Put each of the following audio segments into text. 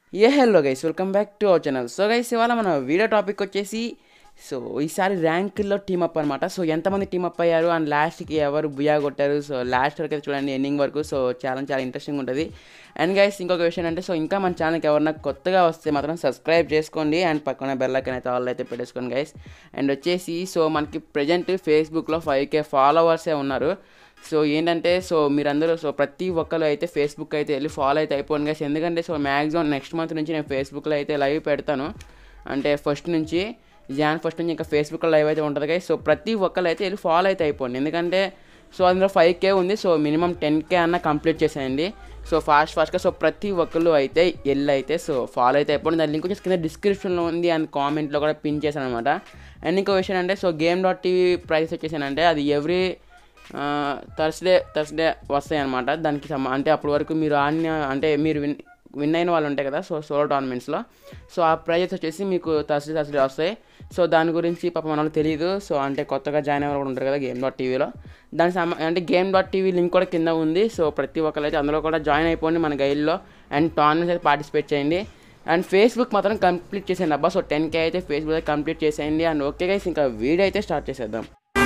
A hello guys welcome back to our channel so guys ఇవాళ మన video topic వచ్చేసి so ఈసారి ర్యాంకుల్లో టీమప్ అనమాట సో ఎంతమంది టీమప్ అయ్యారు అండ్ లాస్ట్కి ఎవరు బుయా కొట్టారు సో లాస్ట్ వరకు అయితే చూడండి ఎండింగ్ వరకు సో చాలా చాలా ఇంట్రెస్టింగ్ ఉంటుంది అండ్ గైస్ ఇంకొక విషయం అంటే సో ఇంకా మన ఛానల్కి ఎవరన్నా కొత్తగా వస్తే మాత్రం సబ్స్క్రైబ్ చేసుకోండి అండ్ పక్కన బెల్ ఐకన్ అయితే ఆల్ అయితే పెట్టేసుకోండి గైస్ అండ్ వచ్చేసి సో మనకి ప్రజెంట్ ఫేస్బుక్లో ఫైవ్ కే ఫాలోవర్సే ఉన్నారు సో ఏంటంటే సో మీరందరూ సో ప్రతి ఒక్కరు అయితే ఫేస్బుక్ అయితే వెళ్ళి ఫాలో అయితే అయిపోండి గైస్ ఎందుకంటే సో మ్యాక్సిమం నెక్స్ట్ మంత్ నుంచి నేను ఫేస్బుక్లో అయితే లైవ్ పెడతాను అంటే ఫస్ట్ నుంచి జాన్ ఫస్ట్ నుంచి ఇంకా ఫేస్బుక్లో లైవ్ అయితే ఉంటుంది గైస్ సో ప్రతి ఒక్కరు అయితే వెళ్ళి ఫాలో అయితే అయిపోండి ఎందుకంటే సో అందులో ఫైవ్ కే ఉంది సో మినిమం టెన్ కే అన్న కంప్లీట్ చేసేయండి సో ఫాస్ట్ ఫాస్ట్గా సో ప్రతి ఒక్కరు అయితే వెళ్ళి అయితే సో ఫాలో అయితే అయిపోండి దాని లింక్ వచ్చేసి కింద డిస్క్రిప్షన్లో ఉంది అండ్ కామెంట్లో కూడా పిన్ చేశాను అనమాట అండ్ ఇంకో విషయం అంటే so game dot TV price వచ్చేసానంటే అది ఎవ్రీ థర్స్డే థర్స్డే వస్తాయి అనమాట దానికి సంబ అంటే అప్పటి వరకు మీరు ఆడిన అంటే మీరు విన్ విన్ అయిన వాళ్ళు ఉంటాయి కదా సో సోలో టోర్నమెంట్స్లో సో ఆ ప్రైజెస్ వచ్చేసి మీకు థర్స్డే థర్స్డే వస్తాయి సో దాని గురించి పాప మన వాళ్ళు తెలియదు సో అంటే కొత్తగా జాయిన్ అయ్యే వాళ్ళు కూడా ఉంటారు కదా గేమ్ డాట్ టీవీలో దానికి సంబ అంటే గేమ్ డాట్ టీవీ లింక్ కూడా కింద ఉంది సో ప్రతి ఒక్కరు అయితే అందులో కూడా జాయిన్ అయిపోండి మన గైడ్లో అండ్ టోర్నమెంట్స్ అయితే పార్టిసిపేట్ చేయండి అండ్ ఫేస్బుక్ మాత్రం కంప్లీట్ చేసేయండి అబ్బా సో టెన్ కే అయితే ఫేస్బుక్ అయితే కంప్లీట్ చేసేయండి అండ్ ఓకే గైస్ ఇంకా వీడియో అయితే స్టార్ట్ చేసేద్దాం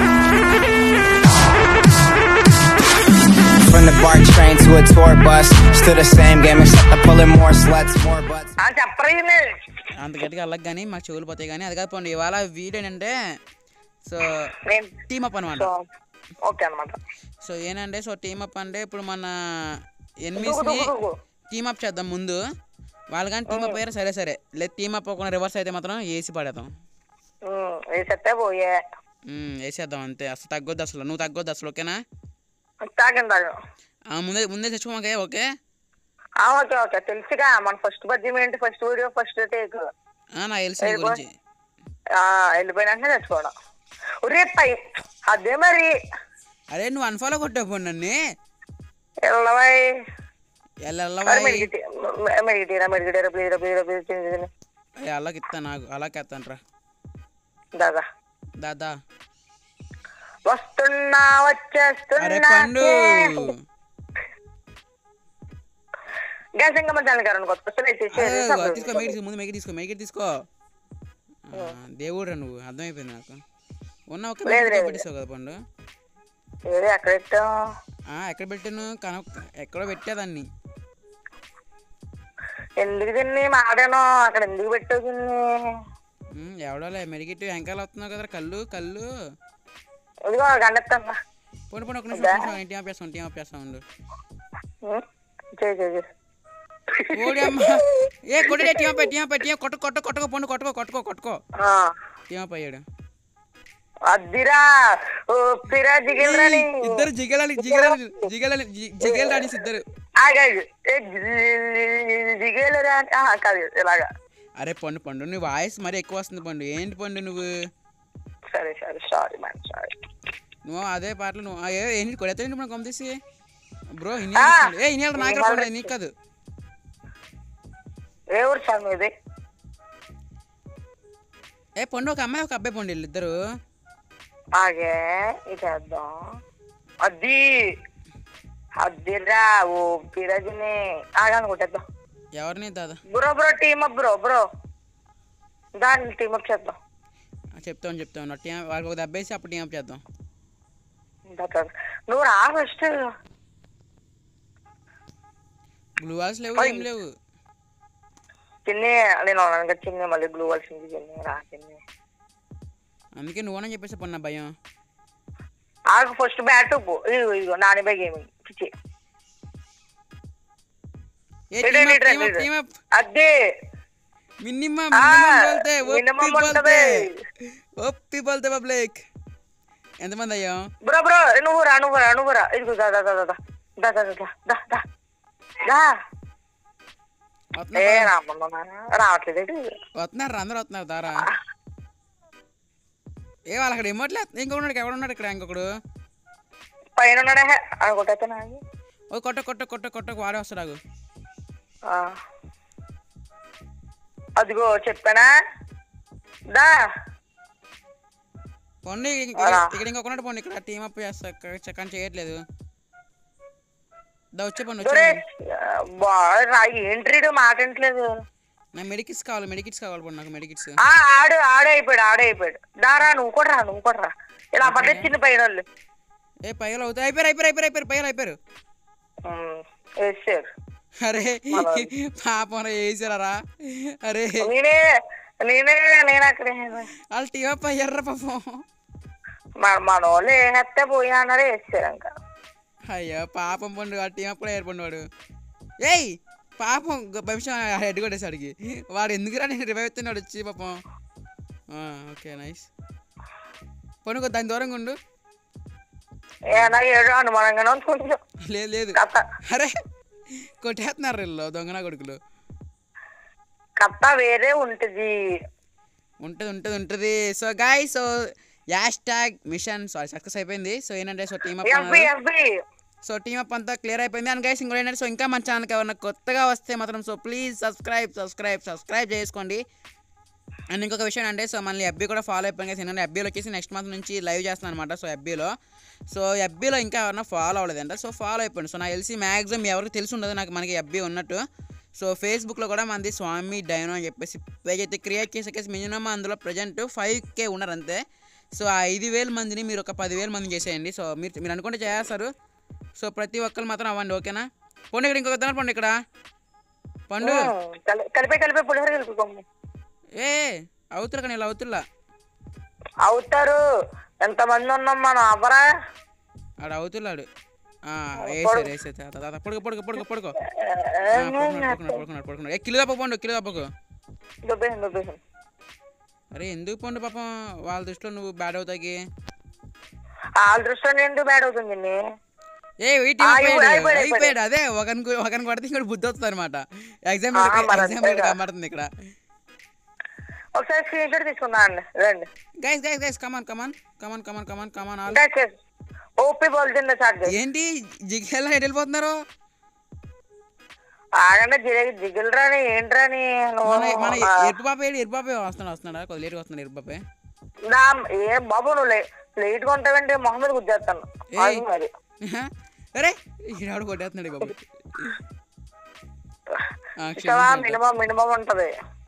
From the BART train to a tour bus, still the same game except I'm pulling more sluts, more butts. ఆ చెప్పరా అంత గట్టిగా అల్లకి కానీ మాకు చెవులు పోతాయి కానీ అది కాదు ఇవాళ వీడియో ఏంటంటే సో నేను టీమ్ అప్ అనమాట సో ఓకే అనమాట సో ఏంటంటే సో టీమ్ అప్ అంటే ఇప్పుడు మన ఎనిమిస్ని టీమ్ అప్ చేద్దాం ముందు వాళ్ళు కానీ టీమ్ అప్ అయ్యారు సరే సరే లేదు టీమ్ అప్ అవ్వకుండా రివర్స్ అయితే మాత్రం ఏసీ పడేద్దాం వేసేస్తే పోయే ఉమ్, వేసేద్దాం అంతే అసలు తగ్గొద్దు అసలు నువ్వు తగ్గొద్దు అసలు ఓకేనా తాగండి తాగం ఆ, ముందే ముందే తెచ్చుకోమాకే ఓకే ఆ, ఓకే ఓకే తెలుసుగా మన ఫస్ట్ పద్యం ఏంటి ఫస్ట్ వీడియో ఫస్ట్ టేక్ ఆ, నాకు తెలిసి నీ గురించి వెళ్ళిపోయినాకనే తెచ్చుకోవడం ఒరే పై అదే మరి అరే నువ్వు అన్ఫాలో కొట్టావు నన్ను వెళ్ళవాయి ఎల్లవా మెడిగిటీ మెడిగిటీరా మెడిగిటీరా ప్లీజ్ ప్లీజ్ ప్లీజ్ అలాగే ఇస్తాను నాకు అలాగే ఇస్తాను రా దాదా దాదా వస్తున్నా అరే వచ్చేస్తున్నా పండు గ్యాసింగమ్మ దాని గారు కొత్త అదే, తీసుకో మేకి తీసుకో ముందు మేకి తీసుకో మేకి తీసుకో ఆ, దేవుడురా నువ్వు అర్థమైపోయింది నాకు ఉన్న ఒక లేదు, లేదు. పెట్టేసావు కదా పండు ఏది ఎక్కడ పెట్టాం ఆ, ఎక్కడ పెట్టాను కన ఎక్కడో పెట్టేదాన్ని ఎందుకు తిన్ని మాడాను అక్కడ ఎందుకు పెట్టావు తిన్ని ఉమ్, ఎవడోలే మెడిగిట్టు వెంకాయలు వస్తున్నావు కదరా కళ్ళు కళ్ళు ఇదిగో గండెత్తాను పోనీ పోనీ ఒక నిమిషం టీం ఆఫ్ చేస్తాం టీం ఆఫ్ చేస్తాం ఉండు చేయి చేయి చేయి. ఓడి అమ్మ ఏ కొట్టే team up team up team కొట్టు కొట్టు కొట్టుకో పండు కొట్టుకో కొట్టుకో కొట్టుకో ఆ, టీం ఆఫ్ అయ్యాడు అద్దిరా ఓ పిరా జిగిల్రాని ఇద్దరు జిగేలాలి జిగేలాలి జిగేలాలి జిగేల్ రాణిస్ ఇద్దరు ఆగాడు జిగేలరా కాదు ఇలాగా అరే పండు పండు నీ వాయిస్ మరి ఎక్కువ వస్తుంది పండు ఏంటి పండు నువ్వు సరే సరే సారీ మ్యామ్ సారీ నువ్వు అదే పాటలు నువ్వు ఆ, ఏ ఏంటి కొడతా మనం పంపిసి బ్రో ఇన్ని ఆ, ఏ ఇన్ని నాకు ఇవాళ పండు నీకు కాదు ఏ ఊరు సార్ మీది ఏ పండు ఒక అమ్మాయి ఒక అబ్బాయి పండు వీళ్ళిద్దరు ఆగే ఇది చేద్దాం అది అద్దిరా ఓ పిరాజిని ఆగాను కొట్టేద్దాం ఎవరిని దాదా bro bro team up bro bro దాన్ని టీమ్ అప్ చేద్దాం ఆ, చెప్తాను చెప్తాను టీం వాళ్ళకి ఒక దెబ్బేసి అప్పుడు టీం అప్ చేద్దాం దా, దా. నువ్వు రా ఫస్ట్ బ్లూ వాల్స్ లేవు ఏం లేవు చిన్ని నేను అనగా చిన్ని మళ్ళీ బ్లూ వలసింది చిన్ని రా చిన్ని అందుకే నువ్వని చెప్పేసి పన్న భయం ఆగు ఫస్ట్ బ్యాట్ పో ఇదిగో ఇదిగో నాని బై గేమింగ్ పిచ్చి ఏ ఇటు, టీమ్ ఇటు, అప్ టీమ్ ఇటు. అప్ టీమ్ అప్ అదే మినిమం ఆ, మినిమం బోల్తే minimum ఒప్పి ఉంటది. బోల్తే ఒప్పి బోల్తే పబ్లిక్ ఎంతమంది అయ్యాం బ్రో బ్రో నువ్వు రా నువ్వు రా నువ్వు రా ఇదిగో దా దా దా దా దా దా దా దా దా దా దా ఏ వస్తున్నారు రామన్నా రావట్లేదు ఏంటి? వస్తున్నారు అందరూ వస్తున్నారు దారా ఏ వాళ్ళు అక్కడ ఇమ్మట్లేదు ఇంకొకడు ఎవడు ఉన్నాడు ఇక్కడ ఇంకొకడు పైన ఉన్నాడే అనుకుంటే నాది ఓ కొట్ట కొట్ట కొట్ట కొట్ట వాడే వస్తాడు ఆగు. ఆ. అదిగో చెప్పానా దా పోండి అలా. ఇక్కడ ఇంకొకటి పోండి ఇక్కడ టీమ్ అప్ చేస్తా ఇక్కడ చెక్కని చేయట్లేదు దా వచ్చే పండు ఒరే వచ్చే బా ఏంట్రీడు మాట వింటలేదు నా మెడికిట్స్ కావాలి మెడికిట్స్ కావాలి పండు నాకు మెడికిట్స్ ఆ ఆడు ఆడే అయిపోయాడు ఆడే అయిపోయాడు దారా నువ్వు కూడా రా నువ్వు కూడా రా ఇలా పడ్డొచ్చింది పైన వాళ్ళు ఏ పైలు అవుతాయి అయిపోయారు అయిపోయారు అయిపోయారు అయిపోయారు పైలు అయిపోయారు ఉమ్, వేసారు అరే పాపం వేసారా అరే నేనే నేనే నేను అక్కడే వాళ్ళు టీమ్ అప్ అయ్యారా పాపం మన మన వాళ్ళు వేస్తే పోయా అన్నారే వేసారు ఇంకా అయ్యో పాపం పండు ఆ టీం అప్పుడు ఏర్పడి వాడు ఏయ్ పాపం భవిష్యం హెడ్ కొట్టేసాడికి వాడు ఎందుకురా నేను రివైవ్ ఎత్తున్నాడు వచ్చి పాపం ఓకే నైస్ పండుగ దాని దూరంగా ఉండు ఏనా ఏడు అనుమానంగానే ఉంది కొంచెం లేదు లేదు కథ అరే కొట్టేస్తున్నారు వీళ్ళు దొంగన కొడుకులు కథ వేరే ఉంటుంది ఉంటుంది ఉంటుంది ఉంటుంది so guy so hashtag mission sorry success అయిపోయింది సో ఏంటంటే so team up FB FB so team up అంతా క్లియర్ అయిపోయింది అండ్ గైస్ ఇంకోటి ఏంటంటే సో ఇంకా మన ఛానల్కి ఎవరైనా కొత్తగా వస్తే మాత్రం so please subscribe subscribe subscribe చేసుకోండి అండ్ ఇంకొక విషయం అంటే సో మళ్ళీ ఎఫ్బీ కూడా ఫాలో అయిపోయింది guys. ఎందుకంటే ఎఫ్బీలో వచ్చేసి నెక్స్ట్ మంత్ నుంచి లైవ్ చేస్తున్నాను అనమాట సో ఎఫ్బీలో సో ఎఫ్బీలో ఇంకా ఎవరైనా ఫాలో అవ్వలేదంట సో ఫాలో అయిపోయింది సో నాకు తెలిసి మ్యాక్సిమం ఎవరికి తెలిసి ఉండదు నాకు మనకి ఎఫ్బీ ఉన్నట్టు సో ఫేస్బుక్లో కూడా మనది స్వామి డైనో అని చెప్పేసి పేజ్ అయితే క్రియేట్ చేసేకేసి మినిమం అందులో ప్రజెంట్ ఫైవ్ కే ఉన్నారు అంతే సో ఆ ఐదు వేల మందిని మీరు ఒక పదివేల మంది చేసేయండి సో మీరు మీరు అనుకుంటే చేస్తారు సో ప్రతి ఒక్కరు మాత్రం అవ్వండి ఓకేనా పండు ఇక్కడ ఇంకొక దాని పండు ఇక్కడ పండు కలి- కలిపే కలిపే పులిహోర కలుపుకోండి ఏ అవుతురా కానీ ఇలా అవుతుల్లా అవుతారు ఎంతమంది ఉన్నాం మనం అవ్వరా ఆడు అవుతున్నాడు వేసారు వేసారు పడుకో పడుకో పడుకో పడుకో ఆ, పడుకున్నాడు పడుకున్నాడు పడుకున్నాడు పడుకున్నాడు ఏ కిలో తప్పకు పండు కిలో తప్పకు దుబ్బేసాను దుబ్బేసాను అరే ఎందుకు పండు పాపం వాళ్ళ దృష్టిలో నువ్వు బ్యాడ్ అవుతాకి ఆ దృష్టిలో ఎందుకు బ్యాడ్ అవుతుంది నీ? ఏ వెయిట్ ఆ, అయిపోయాడు, అయిపోయాడు, అయిపోయాడు అదే ఒకరికి ఒకరికి కొడితే ఇంకోటి బుద్ధి వస్తుంది అనమాట ఎగ్జామ్ ఆ, మరి ఎగ్జామ్ అంతేగా. కనబడుతుంది ఇక్కడ ఒకసారి స్క్రీన్ షాట్ తీసుకుందా అండి రండి guys guys guys come on come on come on come on come on come on all OP బోల్తుండే చాట్ ఏంటి జిగేలా ఎటు వెళ్ళిపోతున్నారు ఆగండి జిగి జిగిలరాని ఏంట్రాని నువ్వు మన మన ఆ, ఎరుపు పాప ఏడు ఎరుపు పాప వస్తున్నాడు వస్తున్నాడా కొద్ది లేట్గా వస్తున్నాడు ఎరుపు పాపే నా ఏ బాబు నువ్వు లే లేట్ గా ఉంటావంటే మొహమ్మద్ గుద్దేస్తాను ఏయ్. ఆగు మరి అరే ఈనాడు కొట్టేస్తున్నాడు ఈ బాబు ఆ, ఇక్కడ క్షమించండి. మినిమం మినిమం ఉంటది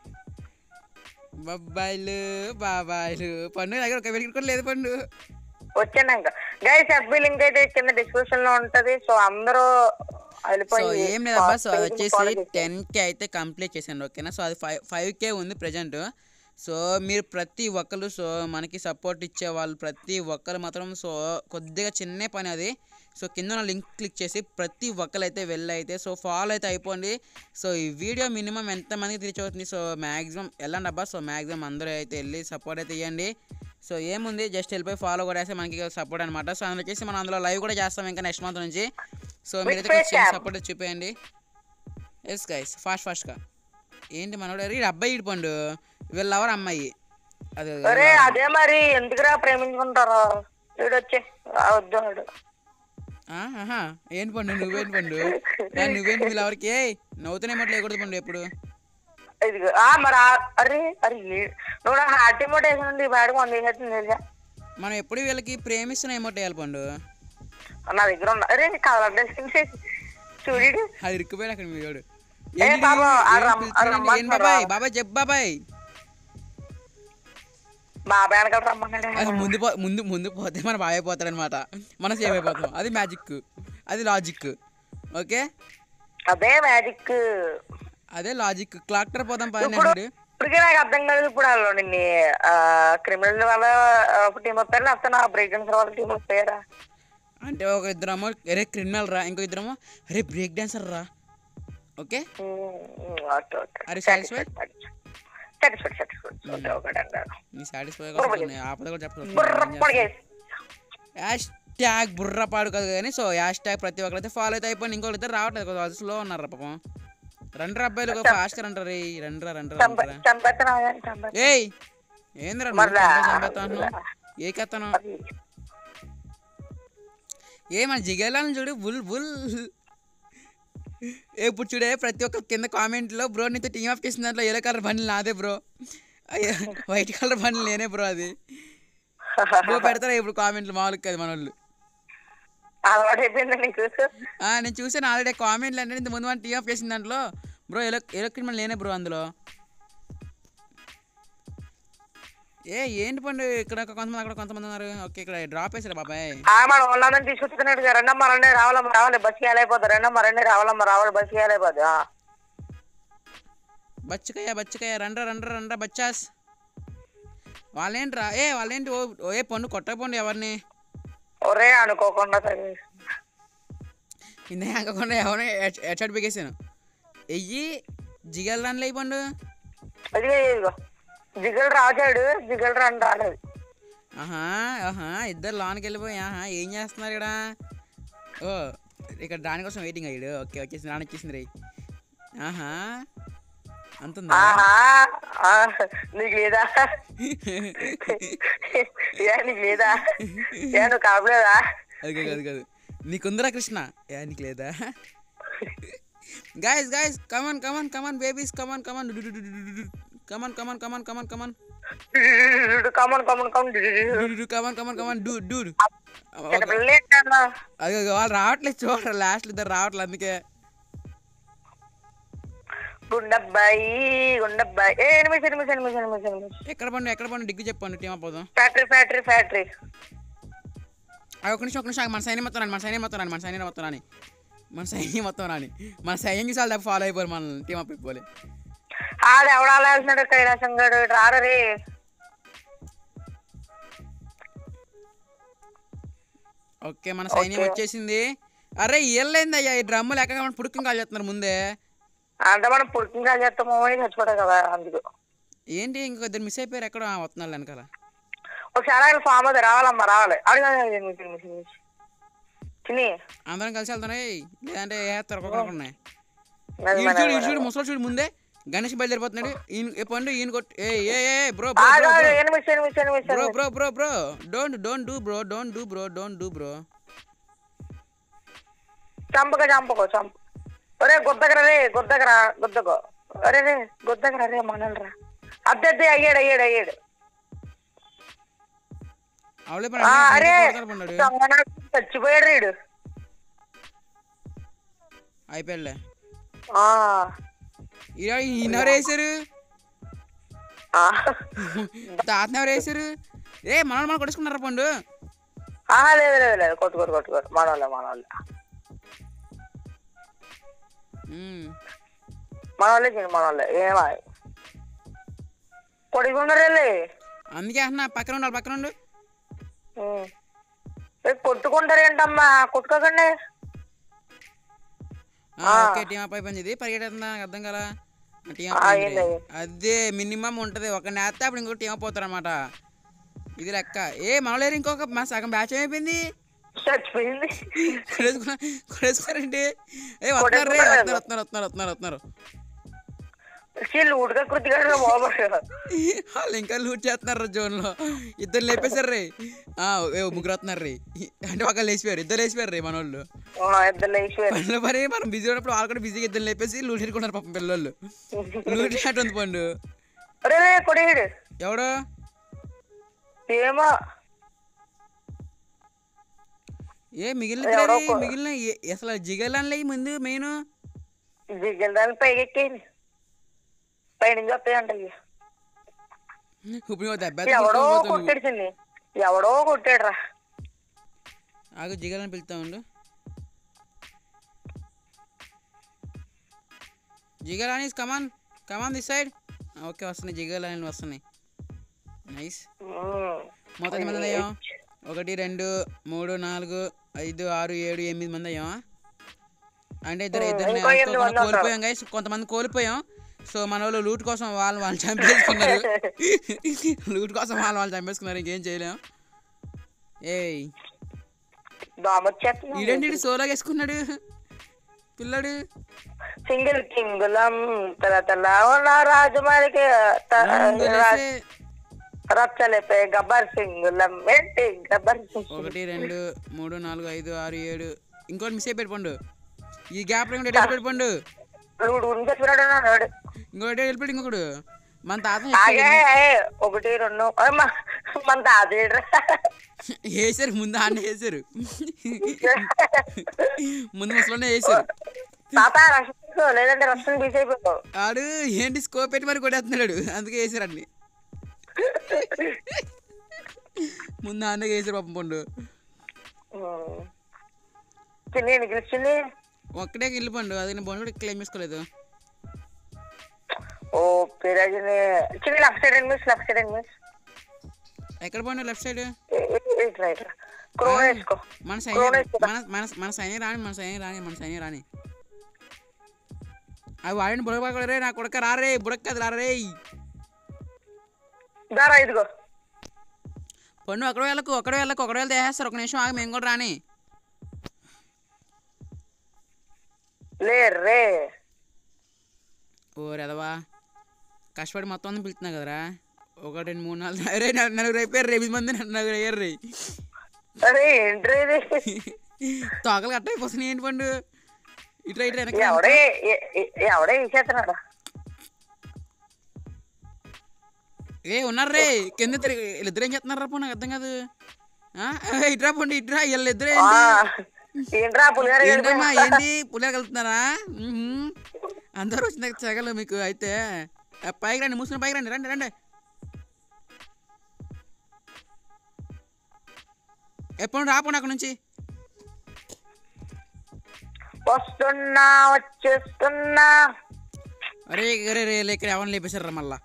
బాబాయిలు బాబాయిలు పండు దగ్గర ఒక వెలికి కూడా లేదు పండు వచ్చాను ఇంకా గైస్ ఎఫ్బి లింక్ అయితే కింద డిస్క్రిప్షన్ లో ఉంటది సో అందరూ సో వెళ్ళిపోయి ఏం లేదబ్బా సో అది page ని follow వచ్చేసి చేసేయండి. టెన్ కే అయితే కంప్లీట్ చేశాను ఓకేనా సో అది ఫైవ్ ఫైవ్ కే ఉంది ప్రజెంట్ సో మీరు ప్రతి ఒక్కరు సో మనకి సపోర్ట్ ఇచ్చే వాళ్ళు ప్రతి ఒక్కరు మాత్రం సో కొద్దిగా చిన్న పని అది సో కింద ఉన్న లింక్ క్లిక్ చేసి ప్రతి ఒక్కరు అయితే వెళ్ళైతే సో ఫాలో అయితే అయిపోండి సో ఈ వీడియో మినిమం ఎంతమందికి రీచ్ అవుతుంది సో మ్యాక్సిమం వెళ్ళండి అబ్బా సో మ్యాక్సిమం అందరూ అయితే వెళ్ళి సపోర్ట్ అయితే ఇవ్వండి సో ఏముంది జస్ట్ వెళ్ళిపోయి ఫాలో కూడా వేస్తే మనకి సపోర్ట్ అనమాట సో అందులో వచ్చేసి మనం అందులో లైవ్ కూడా చేస్తాం ఇంకా నెక్స్ట్ మంత్ నుంచి సో మీరైతే face కొంచెం cam. సపోర్ట్ చూపేయండి ఎస్ గైస్ ఫాస్ట్ ఫాస్ట్గా ఏంటి మనోడు అరే ఈడు అబ్బాయి ఇడిపోండు వీళ్ళ ఎవరు అమ్మాయి అది అరే అదే మరి ఎందుకురా ప్రేమించుకుంటారు వీడు వచ్చే వద్దు వాడు ఆ, ఆహా ఏంటి పండు నువ్వేంటి పండు ఏ, నువ్వేంటి వీళ్ళు ఎవరికి ఏ నవ్వుతూనే మట్లు లేకూడదు పండు ఎప్పుడు ఇదిగో ఆ మరి ఆ- అరే అరే ఏ- నువ్వు నాకు హార్ట్ ఇమోట్ వేసినండి బ్యాడ్ వంద వేసేస్తుంది తెలుసా మనం ఎప్పుడు వీళ్ళకి ప్రేమిస్తున్న ఏమో వేయాలి పండు నా దగ్గర ఉన్న అరే కలర్ డ్రెస్సింగ్ చూడు అది ఇరుక్కుపోయాడు అక్కడ మీడు ఏ బాబా, ఆ రమ్- ఆ రమ్మంటున్నారా? బాబాయ్ బాబాయ్ చెప్పు బాబాయ్ బాబాయ్ వెనకాల రమ్మన్నాడు అది ముందు పో ముందు ముందు పోతే మన బాబాయ్ పోతాడనమాట మనం సేవ్ అయిపోతాం అది మ్యాజిక్ అది లాజిక్ ఓకే అదే మ్యాజిక్ అదే లాజిక్ క్లాక్టర్ పోదాం పని ఇప్పుడు ఇప్పటికే నాకు అర్థం కాలేదు ఇప్పుడు వాళ్ళు నిన్ను క్రిమినల్ వాళ్ళ టీం వస్తారు లేకపోతే నా బ్రేక్ డాన్సర్ వాళ్ళ టీం వస్తారా అంటే ఒక ఇద్దరేమో అరే క్రిమినల్ రా ఇంకో ఇద్దరేమో అరే బ్రేక్ డాన్సర్ రా okay okay okay Are you satisfied? Satisfied satisfied okay okay అన్నారు నీ సాటిస్ఫై కోసం ఆపద కూడా బుర్ర చెప్పదు పొడిగేసి హ్యాష్ ట్యాగ్ బుర్ర పాడు కాదు కానీ సో హ్యాష్ ట్యాగ్ ప్రతి ఒక్కరైతే ఫాలో అయితే అయిపోయింది ఇంకొకరు అయితే రావట్లేదు కొంచెం స్లో ఉన్నారు పాపం రండ్రా అబ్బాయిలు ఫాస్ట్ రండ్రా రే రండ్రా రండ్రా రండ్రా చంపేస్తాను చంపేస్తాను ఏయ్ ఏందిరా మరలా. చంపేస్తాను ఏకెత్తాను ఏ మన జిగేలాని చూడు బుల్ బుల్ ఏ ఇప్పుడు చూడే ప్రతి ఒక్క కింద కామెంట్లో బ్రో నీతో టీమ్ ఆఫ్ చేసిన దాంట్లో ఎల్లో కలర్ బండ్లు నాదే బ్రో వైట్ కలర్ బండ్లు నేనే బ్రో అది బ్రో పెడతారా ఇప్పుడు కామెంట్లు మామూలుగా కాదు మన వాళ్ళు అలవాటు అయిపోయింది నీకు ఆ, నేను చూసాను ఆల్రెడీ కామెంట్లు అంటే ఇంత ముందు టీమ్ ఆఫ్ చేసిన దాంట్లో బ్రో ఎలో ఎలక్ట్రిమల్ నేనే బ్రో అందులో ఏ ఏంటి పండు ఇక్కడ ఒక కొంతమంది అక్కడ కొంతమంది ఉన్నారు ఓకే ఇక్కడ డ్రాప్ వేసారు బాబాయ్ ఆ మనం ఉన్నదని తీసుకొచ్చుకున్నాడు కదా రెండమ్మ రెండే రావాలమ్మ రావాలి బస్కి వెళ్ళైపోతుంది రెండమ్మ రెండే రావాలమ్మ రావాలి బస్కి వెళ్ళైపోద్ది ఆ. బచ్చకాయ బచ్చకాయ రండ్రా రండ్రా రండ్రా బచ్చాస్ వాళ్ళేంట్రా ఏ వాళ్ళేంటి ఓ ఓ, ఏ పండు కొట్టకపోండి ఎవరిని ఒరే అనుకోకుండా తగిలి. ఇందే కాకుండా ఎవరిని హెడ్షాట్ బిగేసాను ఎయ్యి జిగల్ రన్లు అయ్యి పండు ఇదిగో ఇదిగో జిగలు రాచాడు జిగలు రన్ రాలేదు ఆహా ఆహా ఇద్దరు లోనికి వెళ్ళిపోయి ఆహా ఏం చేస్తున్నారు ఇక్కడ ఓ ఇక్కడ దానికోసం వెయిటింగ్ అయ్యాడు ఓకే వచ్చేసింది రాని వచ్చేసింది రే ఆహా అంతుందా ఆహా ఆ, నీకు లేదా ఏ నీకు లేదా ఏ నువ్వు కాపలేదా అది కాదు అది కాదు నీకుందరా కృష్ణ ఏ నీకు లేదా guys guys come on come on come on babies come on come on come on come on come on come on come on come on come on come on come on come on come on do do లేదన్నా అది వాళ్ళు రావట్లేదు చూడరు లాస్ట్ ఇద్దరు రావట్లేదు అందుకే గుండబ్బాయి గుండబ్బాయి ఏ ఎనిమిది ఎనిమిది ఎనిమిది ఎనిమిది ఎనిమిది ఎక్కడ పండు ఎక్కడ పండు డిగ్గు చెప్పండి టీమ్ అపోదాం ఫ్యాక్టరీ ఫ్యాక్టరీ ఫ్యాక్టరీ ఒక నిమిషం ఒక నిమిషం ఆగు. మన సైన్యం మొత్తం రాని మన సైన్యం మొత్తం రాని మన సైన్యం మొత్తం రాని మన సైన్యం మొత్తం రాని మన సైన్యం చూసాలి తప్ప ఫాలో అయిపోరు మన టీం అప్ అయిపోలే ఆడు ఎవడాల్సినాడు కైలాసం గడు రారే ఓకే మన సైన్యం వచ్చేసింది అరే ఏళ్ళైంది అయ్యా ఈ డ్రమ్ములు ఎక్కడ పుడుకుని కాల్ చేస్తున్నారు ముందే అంటే మనం పుట్టిన చేస్తామో అని చచ్చిపోతాం కదా అందుకు ఏంటి ఇంకో ఇద్దరు మిస్ అయిపోయారు ఎక్కడ వస్తున్నారు వెనకాల ఒకసారి ఆయన ఫామ్ అది రావాలమ్మా రావాలి అడిగా ఎనిమిది ఎనిమిది ఎనిమిది చిన్ని అందరం కలిసి వెళ్తాను ఏయ్. లేదంటే వేస్తారు ఒక్కొక్కరున్నాయి అది ఈడు మన- చూడు ఈడు చూడు ముసలి చూడు ముందే గణేష్ బయలుదేరిపోతున్నాడు ఈయన ఏ పండు ఈయన కొట్టు ఏ ఏ ఏ బ్రో ఆ, బ్రో కాదు, ఎనిమిది ఎనిమిది ఎనిమిది బ్రో ఎనిమిది. Bro bro bro don't don't do bro don't do bro don't do bro చంపక చంపకో చంప ఒరే గుద్దకరా రే గుద్దకరా గుద్దకో అరే రే గుద్దకరా రే మనల్రా అద్దె అద్దె అయ్యాడు అయ్యాడు అయ్యాడు అవలే ఆ, అరే పన్నాడు దొంగనాడు చచ్చిపోయాడు రీడు అయిపోయాడులే ఆ, ఈయనెవరు వేసారు ఆ. తాతను ఎవరు వేసారు ఏ మనల్ని మనం కొట్టుకున్నారా పండు ఆ, లేదు లేదు లేదు కొట్టు కొట్టు కొట్టు కొట్టు మనోళ్ళే మనోళ్ళే మ్మ్. మనోళ్ళే చిన్న మనోళ్ళే ఏమా కొడుకున్నారే అందుకే అంటున్నా పక్కన ఉండాలి పక్కన ఉండు కొట్టుకుంటారేంటమ్మా కొట్టుకోకండి ఆ, ఓకే టీమ్ అప్ అయిపోయింది ఇది పరిగెడుతుందా నాకు అర్థం కదా టీమ్ అప్ ఆ, అయింది. ఏంది? అదే మినిమం ఉంటుంది ఒక నేత అప్పుడు ఇంకో టీమ్ అప్ అవుతారు అనమాట ఇది లెక్క ఏ మనలేరు ఇంకొక మా సగం బ్యాచ్ అయిపోయింది చచ్చిపోయింది కొడేసుకున్నా కొడేసుకున్నారండి ఏ వస్తున్నారు రే వస్తున్నారు వస్తున్నారు వస్తున్నారు వస్తున్నారు వస్తున్నారు వీళ్ళు ఉడక కృతిగా బాబు వాళ్ళు ఇంకా లూట్ చేస్తున్నారు జోన్ లో ఇద్దరు లేపేశారు రే ఆ, ఏ ముగ్గురు వస్తున్నారు రే అంటే ఒకళ్ళు లేచిపోయారు ఇద్దరు లేచిపోయారు రే మన వాళ్ళు ఇద్దరు లేచిపోయారు పనులు పని మనం బిజీ ఉన్నప్పుడు వాళ్ళు కూడా బిజీగా ఇద్దరు లేపేసి లూట్ ఎట్టుకున్నారు పాపం పిల్లలు లూట్ షాట్ ఉంది పండు అరే రే కొడిగాడు ఎవడు ఏమో ఏ మిగిలిన ఎవడో ఇద్దరే, మిగిలిన ఏ- అసలు జిగలాన్లే ముందు మెయిన్ దిగ్గల దాని పైకి ఎక్కేయండి పైనుంచి వస్తాయంట ఇవి. ఇప్పుడు ఇంకో దెబ్బ ఎవడో తీసుకొని పోతావు నువ్వు. కొట్టాడు చిన్ని ఎవడో కొట్టాడు రా ఆగు జిగలని పిలుస్తా ఉండు జిగలాని come on come on this side okay వస్తున్నాయి జిగలాని వస్తున్నాయి నైస్ మొత్తం ఎన్ని మంది అయ్యాం ఒకటి రెండు మూడు నాలుగు ఐదు ఆరు ఏడు ఎనిమిది మంది అయ్యాం అంటే ఇద్దరు ఇద్దరు ఇంకో ఎనిమిది మంది ఉన్నారు. కోల్పోయాం గైస్ కొంతమంది కోల్పోయాం సో మన వాళ్ళు లూట్ కోసం వాళ్ళు వాళ్ళు చంపేసుకున్నారు లూట్ కోసం వాళ్ళు వాళ్ళు చంపేసుకున్నారు ఇంకేం చేయలేం ఏయ్ దోమొచ్చేస్తుంది ఈడేంటి సోలాగా వేసుకున్నాడు పిల్లడు సింగిల్ కింగులం తల తల ఉన్న రాజుమారికి రంగులేసే రచ్చలేపే గబ్బర్ సింగులం ఏంటి గబ్బర్ సింగ్ ఒకటి రెండు మూడు నాలుగు ఐదు ఆరు ఏడు ఇంకోటి మిస్ అయిపోయి పండు ఈ గ్యాప్ ఇంకోటి ఎటు వెళ్ళిపోయాడు పండు లూడు గురించి చెప్పినాడు అన్నాడు ఇంకోటి వెళ్ళిపోయాడు ఇంకొకడు మన తాత ఆగే ఒకటి రెండు ఏ, మ- మన తాత ఏడ్రా. వేసారు ముందు ఆడిని వేసారు ముందు ముసలోనే వేసారు తాత రక్షణ లేదంటే రక్షణ బీస్ అయిపోతావు ఆడు ఏంటి స్కోప్ పెట్టి మరి కొట్టేస్తున్నాడు అందుకే వేసారు అన్ని ముందు ఆడినే వేసారు పాపం పండు చిన్ని నీకు చిన్ని ఒక్కడే ఇల్లు పండు అది నేను పండు కూడా క్లెయిమ్ చేసుకోలేదు ఓ పిరాజిని Chinni left side and miss left side and miss ఎక్కడ పండు లెఫ్ట్ సైడ్ ఇట్లా ఇట్లా క్రోన్ వేసుకో మన క్రోన్ సైన్యం వేసుకో మన మన మన సైన్యం రాని మన సైన్యం రాని మన సైన్యం రాని అవి వాడిని బుడక రే నా కొడక రారే బుడక అది రారే దారా ఇదిగో పండు అక్కడ వెళ్ళకు అక్కడ వెళ్ళకు అక్కడ వెళ్తే వేసేస్తారు ఒక నిమిషం ఆగి మేము కూడా రాని లే రే ఓ రెదవా కష్టపడి మొత్తం అంతా పిలుతున్నా కదరా ఒకటి రెండు మూడు నాలుగు అరే నలు- నలుగురు అయిపోయారు రేపు మంది నలుగురు అయ్యారు రే అరే ఏంట్రీ ఇది తోకలు కట్ట అయిపోతున్నాయి ఏంటి పండు ఇట్లా ఇట్లా వెనక్కి రా. ఎవడే ఎ- ఎ- ఎవడే ఇచ్చేస్తున్నాడు ఏ ఉన్నారు రే కింద ఇద్దరు వీళ్ళిద్దరు ఏం చేస్తున్నారా పో నాకు అర్థం కాదు ఆ? ఏ, ఇట్రా పండు ఇట్రా వీళ్ళిద్దరు ఆ, ఏంటి ఏంట్రా పులిహార ఏంటమ్మా కలిపి- ఏంటి పులిగా కలుపుతున్నారా మ్మ్హ్మ్. అందరూ వచ్చిన చెగలు మీకు అయితే ఆ, పైకి రండి మూసుకుని పైకి రండి రండి రండి ఎప్పుడు రాకుండా అక్కడ నుంచి వస్తున్నా వచ్చేస్తున్నా అరే అరే రే ఇక్కడ ఎవరిని లేపేశారా మళ్ళా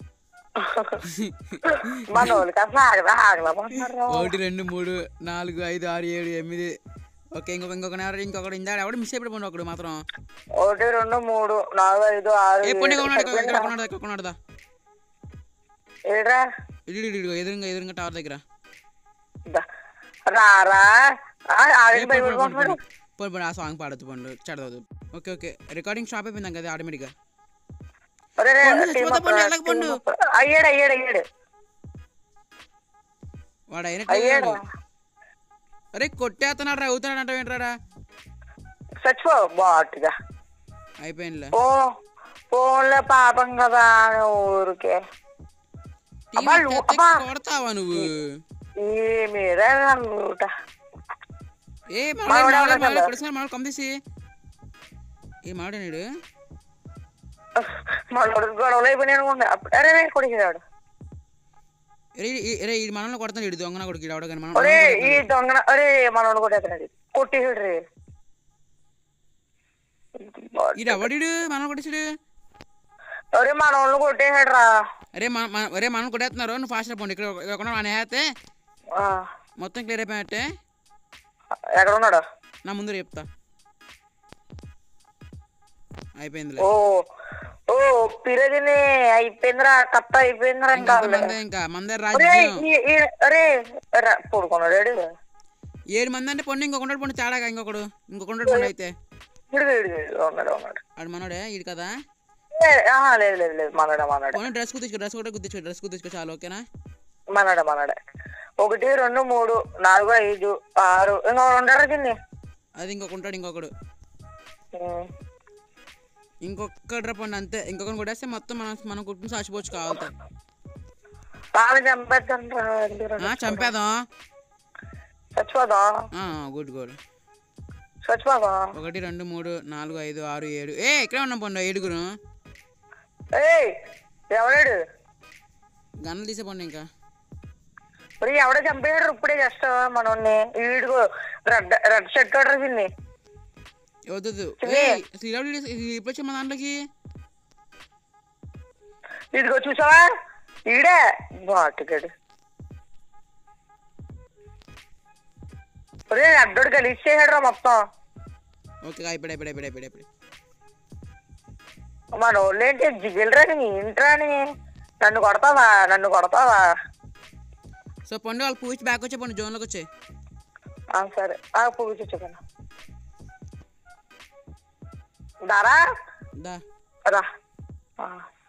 మన వాళ్ళకి అసలు ఆగదా ఆగలేమంటున్నారు ఒకటి రెండు మూడు నాలుగు ఐదు ఆరు ఏడు ఎనిమిది ఓకే ఇంకొక ఇంకొక ఎవరు ఇంకొకటి ఇందాడు ఎవడు మిస్ అయిపోయి ఒకడు మాత్రం ఒకటి రెండు మూడు నాలుగు ఐదు ఆరు ఏ పండుగ ఏడు. ఉన్నాడు ఇక్కడ ఇక్కడ ఉన్నాడు ఇక్కడ ఉన్నాడుదా ఏడ్రా ఇడు ఇడు ఇడు ఎదురుగా ఎదురుగా టవర్ దగ్గర దా. రారా ఆ, ఏ, ఆగండి పోనీ, పోనీ, పోనీ, భయపడిపోతున్నాడు పోనీ. పోనీ, పోనీ, ఆ సాంగ్ పాడొద్దు పండు చెడదు ఓకే ఓకే రికార్డింగ్ స్టాప్ అయిపోయింది కదా ఆటోమేటిక్గా ఒరే, రే, పండు, టీం చచ్చిపోతా అప్ పండు, రా, ఎలాగ పండు? టీం అప్ రా. అయ్యాడు అయ్యాడు అయ్యాడు వాడు అయినట్టు అయ్యాడు అరే కొట్టేస్తున్నాడు రా అవుతున్నాడు అంటే ఏంట్రా చచ్చిపో బాటుగా అయిపోయిందిలే ఓ ఫోన్లో పాపం కదా అని ఊరికే టీం అబ్బా, అప్ నువ్వు- చేస్తే అబ్బా. కొడతావా నువ్వు ఈ మీరే నన్నుట ఏ మావాడు మావాడు ఎవడో మావాడు కదా? కొడుతున్నా మావాడు కంపేసి ఏ మావాడు నీడు మన గొడవలు అయిపోయినాయి అనుకోండి అప్పుడు అరే రే కొడిగాడు రే రే ఈ మనల్ని కొడుతున్నాడు ఇడు దొంగన కొడుకు ఇడు అవడగాని మనం ఒరే ఈ దొంగన అరే మనోడు కొట్టేస్తున్నాడు కొట్టేసాడు రే ఇడు ఎవడిడు మనల్ని కొట్టేసాడు ఒరే మనోళ్ళు కొట్టేసాడు రా అరే మన మన- అరే మనం కొట్టేస్తున్నారు నువ్వు ఫాస్ట్ పోండి ఇక్కడ ఒక- ఒక ఆయన వేస్తే మొత్తం క్లియర్ అయిపోయినట్టే ఎక్కడ ఉన్నాడు నా ముందు చెప్తా అయిపోయిందిలే ఓ ఓ పిరదిని అయిపోయిందిరా కత్త అయిపోయిందిరా ఇంకా ఇంకా మందే ఇంకా మందే ఒరే రాజ్యం ఈ- ఈ- అరే రా, పడుకున్నాడు ఏడు ఏడు మంది అంటే పొండి ఇంకొకటి పొండి తేడాగా ఇంకొకడు ఇంకొకటి పొండి అయితే వీడు వీడు వీడు ఉన్నాడు ఉన్నాడు ఆడు మనోడే ఇది కదా ఏ, ఆహా, లేదు లేదు లేదు మనడే మనడే పోనీ డ్రెస్ కుదించుకో డ్రెస్ కూడా కుదించుకో డ్రెస్ కుదించుకో చాలు ఓకేనా మనడే మనడే ఒకటి రెండు మూడు నాలుగు ఐదు ఆరు ఇంకా ఉండరు దీన్ని అది ఇంకొక ఉంటాడు ఇంకొకడు ఇంకొకటి పొండి అంతే ఇంకొకటి కొట్టేస్తే మొత్తం మనం మనం కుటుంబం సాచిపోవచ్చు కావాలంటే వాళ్ళు చంపేద్దాం ఆ, చంపేద్దాం చచ్చిపోదా గుడ్ గుడ్ చచ్చిపోదా ఒకటి రెండు మూడు నాలుగు ఐదు ఆరు ఏడు ఏ ఇక్కడే ఉన్నాం పండు ఏడుగురు ఏయ్ ఎవడాడు గన్నులు తీసే పండు ఇంకా మరి ఎవడో చంపేశాడు ఇప్పుడే జస్ట్ మనోడిని వీడిగో రెడ్ రెడ్ షర్ట్ కట్టేసింది వద్దు చిన్ని. ఇప్పుడు వచ్చే మా దాంట్లోకి ఇదిగో చూసావా ఈడే బాటుగాడు ఒరే అడ్డోడు గలీజ్ చేశాడు రా మొత్తం ఓకే అయిపోయి అయిపోయి అయిపోయి అయిపోయి అయిపోయి మన వాళ్ళు ఏంటి జిగిలరా నీ ఏంట్రా అని నన్ను కొడతావా నన్ను కొడతావా సో పండు వాళ్ళు పూచి బ్యాక్ వచ్చే పండు జోన్లోకి వచ్చాయి ఆ, సరే ఆ పువ్వు చూచుకున్నా దారా దా రా ఆ.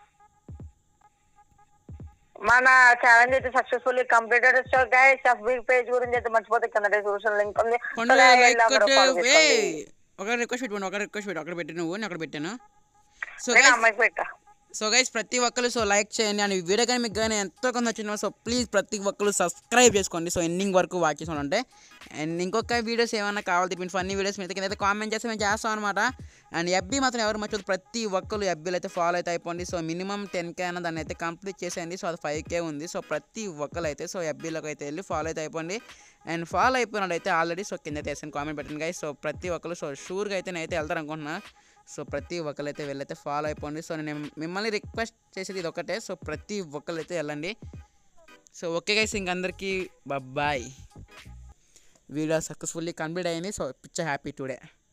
మన ఛాలెంజ్ అయితే successfully completed so guys FB page గురించి అయితే మర్చిపోతే కింద డిస్క్రిప్షన్ లింక్ ఉంది పండు సో guys, లైక్ అక్కడ కొట్టు follow ఏ చేసుకోండి. ఒక రిక్వెస్ట్ పెట్టుకోండి ఒక రిక్వెస్ట్ పెట్టు అక్కడ పెట్టి నువ్వు నేను అక్కడ పెట్టాను సో నేను గైస్ అమ్మాయికి పెట్టా సో గైస్ ప్రతి ఒక్కరు సో లైక్ చేయండి అండ్ ఈ వీడియో కానీ మీకు కానీ ఎంతో కొంత వచ్చిన సో ప్లీజ్ ప్రతి ఒక్కరు సబ్స్క్రైబ్ చేసుకోండి సో ఎండింగ్ వరకు వాచ్ చేసి ఉంటే అండ్ ఇంకొక వీడియోస్ ఏమైనా కావాలి తిప్పిన ఫన్నీ వీడియోస్ మీద కింద కామెంట్ చేస్తే మేము చేస్తాం అనమాట అండ్ ఎఫ్బీ మాత్రం ఎవరు మర్చిపోదు ప్రతి ఒక్కరు ఎఫ్బీలు అయితే ఫాలో అయితే అయిపోండి సో మినిమం టెన్ కే అన్న దాన్ని అయితే కంప్లీట్ చేసేయండి సో అది ఫైవ్ కే ఉంది సో ప్రతి ఒక్కరు అయితే సో ఎఫ్బీలోకి అయితే వెళ్ళి ఫాలో అయితే అయిపోండి అండ్ ఫాలో అయిపోయినట్టు ఆల్రెడీ సో కింద అయితే కామెంట్ పెట్టండి గైస్ సో ప్రతి ఒక్కరు సో షూర్గా అయితే నేనైతే వెళ్తారు అనుకుంటున్నా సో ప్రతి ఒక్కరైతే వెళ్ళైతే ఫాలో అయిపోండి సో నేను మిమ్మల్ని రిక్వెస్ట్ చేసేది ఇది ఒకటే సో ప్రతి ఒక్కరైతే వెళ్ళండి సో ఓకే గైస్ ఇంకందరికీ బాయ్ వీడియో సక్సెస్ఫుల్లీ కంప్లీట్ అయింది సో పిచ్చ హ్యాపీ టుడే